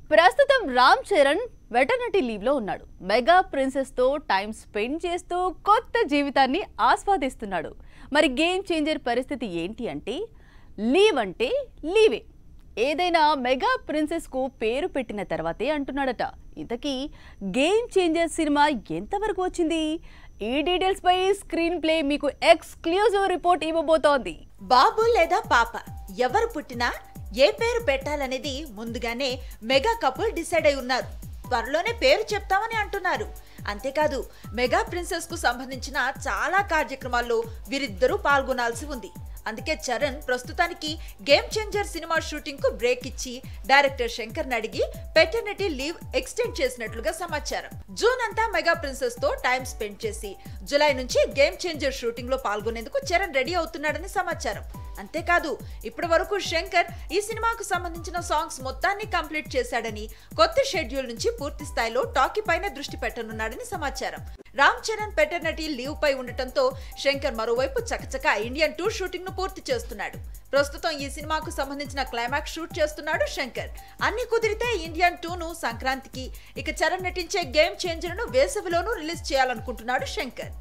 ప్రస్తుతం రామ్ చరణ్ వెటర్నిటీ లీవ్ లో ఉన్నాడు మెగా ప్రిన్సెస్ తో టైం స్పెండ్ చేస్తూ కొత్త జీవితాన్ని ఆస్వాదిస్తున్నాడు మరి గేమ్ చేంజర్ పరిస్థితి ఏంటి అంటే లీవ్ అంటే లీవే ఏదైనా మెగా ప్రిన్సెస్ కు పేరు పెట్టిన తర్వాతే అంటున్నాడట ఇంతకీ గేమ్ చేంజర్ సినిమా ఎంతవరకు వచ్చింది ఈ డీటెయిల్స్ పై స్క్రీన్ ప్లే మీకు ఎక్స్క్లూజివ్ రిపోర్ట్ ఇవ్వబోతోంది బాబు లేదా పాప ఎవరు పుట్టినా ఏ పేరు పెట్టాలనేది ముందుగానే మెగా కపుల్ డిసైడ్ అయి ఉన్నారు త్వరలోనే పేరు చెప్తామని అంటున్నారు అంతేకాదు మెగా ప్రిన్సెస్ కు సంబంధించిన చాలా కార్యక్రమాల్లో వీరిద్దరూ పాల్గొనాల్సి ఉంది అందుకే చరణ్ ప్రస్తుతానికి గేమ్ చేంజర్ సినిమా షూటింగ్ కు బ్రేక్ ఇచ్చి డైరెక్టర్ శంకర్ అడిగి పెటర్నిటీ లీవ్ ఎక్స్టెండ్ చేసినట్లుగా సమాచారం జూన్ అంతా మెగా ప్రిన్సెస్ తో టైం స్పెండ్ చేసి జులై నుంచి గేమ్ చేంజర్ షూటింగ్ లో పాల్గొనేందుకు చరణ్ రెడీ అవుతున్నాడని సమాచారం అంతేకాదు ఇప్పటి వరకు శంకర్ ఈ సినిమాకు సంబంధించిన సాంగ్స్ మొత్తాన్ని కంప్లీట్ చేశాడని కొత్త షెడ్యూల్ నుంచి పూర్తి స్థాయిలో టాకీ పైన దృష్టి పెట్టనున్నాడని సమాచారం రామ్ చరణ్ పెటర్నిటీ లీవ్ పై ఉండటంతో శంకర్ మరోవైపు చకచక ఇండియన్ టూ షూటింగ్ ను పూర్తి చేస్తున్నాడు ప్రస్తుతం ఈ సినిమాకు సంబంధించిన క్లైమాక్స్ షూట్ చేస్తున్నాడు శంకర్ అన్ని కుదిరితే ఇండియన్ టూ ను సంక్రాంతికి ఇక చరణ్ నటించే గేమ్ చేంజర్ ను వేసవిలోనూ రిలీజ్ చేయాలనుకుంటున్నాడు శంకర్